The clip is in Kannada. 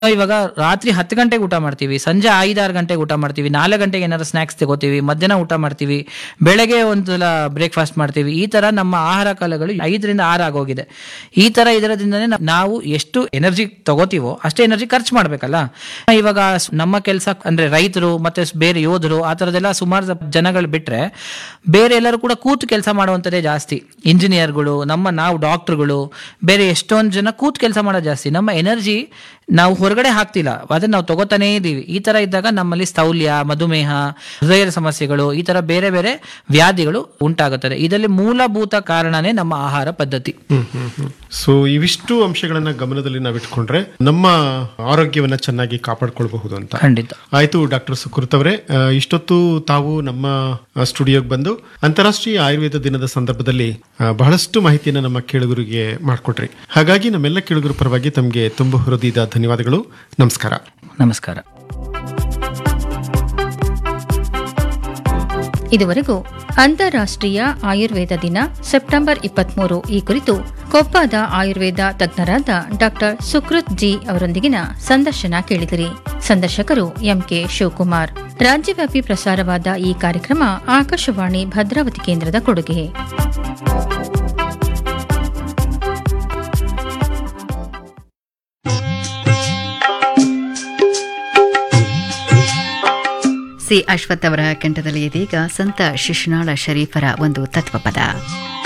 ಇವಾಗ ರಾತ್ರಿ ಹತ್ತು ಗಂಟೆಗೆ ಊಟ ಮಾಡ್ತೀವಿ ಸಂಜೆ ಐದಾರು ಗಂಟೆಗೆ ಊಟ ಮಾಡ್ತೀವಿ ನಾಲ್ಕು ಗಂಟೆಗೆ ಏನಾದ್ರು ಸ್ನಾಕ್ಸ್ ತಗೋತೀವಿ ಮಧ್ಯಾಹ್ನ ಊಟ ಮಾಡ್ತೀವಿ ಬೆಳಗ್ಗೆ ಒಂದ್ಸಲ ಬ್ರೇಕ್ಫಾಸ್ಟ್ ಮಾಡ್ತೀವಿ ಈ ತರ ನಮ್ಮ ಆಹಾರ ಕಾಲಗಳು ಐದರಿಂದ ಆರು ಆಗೋಗಿದೆ ಈ ತರ ಇದರದಿಂದನೇ ನಾವ್- ನಾವು ಎಷ್ಟು ಎನರ್ಜಿ ತಗೋತೀವೋ ಅಷ್ಟೇ ಎನರ್ಜಿ ಖರ್ಚು ಮಾಡ್ಬೇಕಲ್ಲ ಇವಾಗ ಸ್- ನಮ್ಮ ಕೆಲಸ ಅಂದ್ರೆ ರೈತರು ಮತ್ತೆ ಸ್- ಬೇರೆ ಯೋಧರು ಆ ತರದೆಲ್ಲ ಸುಮಾರು ಜನಗಳು ಬಿಟ್ರೆ ಬೇರೆ ಎಲ್ಲರೂ ಕೂಡ ಕೂತು ಕೆಲಸ ಮಾಡುವಂಥದ್ದೇ ಜಾಸ್ತಿ ಇಂಜಿನಿಯರ್ಗಳು ನಮ್ಮ ನಾವು ಡಾಕ್ಟರ್ಗಳು ಬೇರೆ ಎಷ್ಟೊಂದು ಜನ ಕೂತು ಕೆಲಸ ಮಾಡೋದು ಜಾಸ್ತಿ ನಮ್ಮ ಎನರ್ಜಿ ನಾವು ಹೊರಗಡೆ ಹಾಕ್ತಿಲ್ಲ ಅದನ್ನ ನಾವು ತಗೋತಾನೇ ಇದೀವಿ ಈ ತರ ಇದ್ದಾಗ ನಮ್ಮಲ್ಲಿ ಸ್ಥೌಲ್ಯ ಮಧುಮೇಹ ಹೃದಯದ ಸಮಸ್ಯೆಗಳು ಈ ತರ ಬೇರೆ ಬೇರೆ ವ್ಯಾಧಿಗಳು ಉಂಟಾಗುತ್ತದೆ ಇದರಲ್ಲಿ ಮೂಲಭೂತ ಕಾರಣನೇ ನಮ್ಮ ಆಹಾರ ಪದ್ಧತಿ ಸೊ ಇವಿಷ್ಟು ಅಂಶಗಳನ್ನ ಗಮನದಲ್ಲಿ ನಾವಿಟ್ಕೊಂಡ್ರೆ ನಮ್ಮ ಆರೋಗ್ಯವನ್ನ ಚೆನ್ನಾಗಿ ಕಾಪಾಡ್ಕೊಳ್ಬಹುದು ಅಂತ ಖಂಡಿತ ಆಯ್ತು ಡಾಕ್ಟರ್ ಸುಕೃತ್ ಅವರೇ ಆ, ಇಷ್ಟೊತ್ತು ತಾವು ನಮ್ಮ ಸ್ಟುಡಿಯೋಗೆ ಬಂದು ಅಂತಾರಾಷ್ಟ್ರೀಯ ಆಯುರ್ವೇದ ದಿನದ ಸಂದರ್ಭದಲ್ಲಿ ಆ, ಬಹಳಷ್ಟು ಮಾಹಿತಿಯನ್ನು ನಮ್ಮ ಕೇಳುಗರಿಗೆ ಮಾಡಿಕೊಟ್ರಿ ಹಾಗಾಗಿ ನಮ್ಮೆಲ್ಲ ಕೇಳುಗರ ಪರವಾಗಿ ತಮಗೆ ತುಂಬ ಹೃದಯದ ಧನ್ಯವಾದಗಳು ನಮಸ್ಕಾರ ನಮಸ್ಕಾರ ಇದುವರೆಗೂ ಅಂತಾರಾಷ್ಟ್ರೀಯ ಆಯುರ್ವೇದ ದಿನ ಸೆಪ್ಟೆಂಬರ್ ಇಪ್ಪತ್ಮೂರು ಈ ಕುರಿತು ಕೊಪ್ಪದ ಆಯುರ್ವೇದ ತಜ್ಞರಾದ ಡಾಕ್ಟರ್ ಸುಕೃತ್ ಜಿ ಅವರೊಂದಿಗಿನ ಸಂದರ್ಶನ ಕೇಳಿದಿರಿ ಸಂದರ್ಶಕರು ಎಂಕೆ ಶಿವಕುಮಾರ್ ರಾಜ್ಯವ್ಯಾಪಿ ಪ್ರಸಾರವಾದ ಈ ಕಾರ್ಯಕ್ರಮ ಆಕಾಶವಾಣಿ ಭದ್ರಾವತಿ ಕೇಂದ್ರದ ಕೊಡುಗೆ ಸಿ ಅಶ್ವಥ್ ಅವರ ಕಂಠದಲ್ಲಿ ಇದೀಗ ಸಂತ ಶಿಶುನಾಳ ಶರೀಫರ ಒಂದು ತತ್ವಪದ